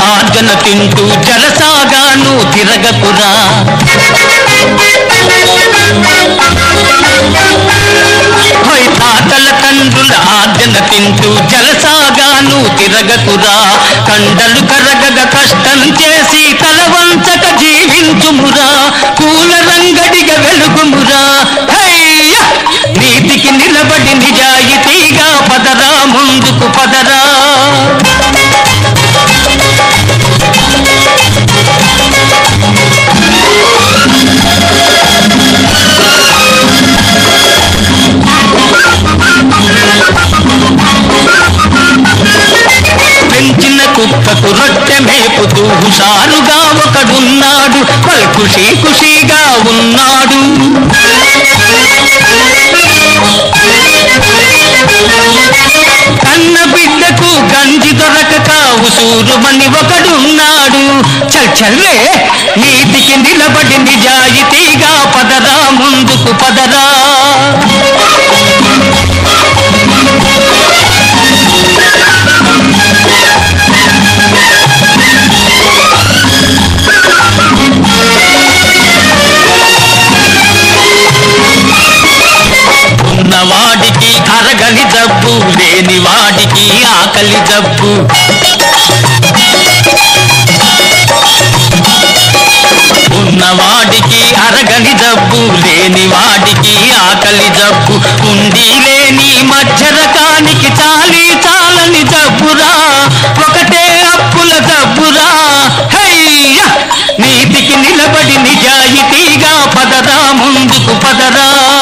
ఆర్జన తింటూ జలసాగాను తిరగకురా హోయ్ తాతల తండ్రుల ఆర్జన తింటూ జలసాగాను తిరగకురా కండలు కరగగ కష్టం చేసి తలవంచక జీవించుమురా పూల రంగడిగ వెలుగుమురా హయ్య! నీతికి నిలబడి నిజాయితీగా పదరా ముందుకు పదరా పెంచిన కుక్కకు రొట్టె మేపుతూ హుషారుగా ఒకడున్నాడు పల్ ఖుషీ ఖుషీగా ఉన్నాడు కన్న బిడ్డకు గంజి దొరకక ఉసూరుమని ఒకడున్నాడు చల్ చల్లే నీతికి నిలబడి నిజాయితీగా పదరా ముందుకు పదరా ఉన్నవాడికి అరగని జబ్బు లేని వాడికి ఆకలి జబ్బు ఉన్నవాడికి అరగని జబ్బు లేని వాడికి ఆకలి జబ్బు ఉండి లేని మధ్య రకానికి చాలి చాలని జబ్బురా ఒకటే అప్పుల జబ్బురా హయ్య నీతికి నిలబడి నిజాయితీగా పదరా ముందుకు పదరా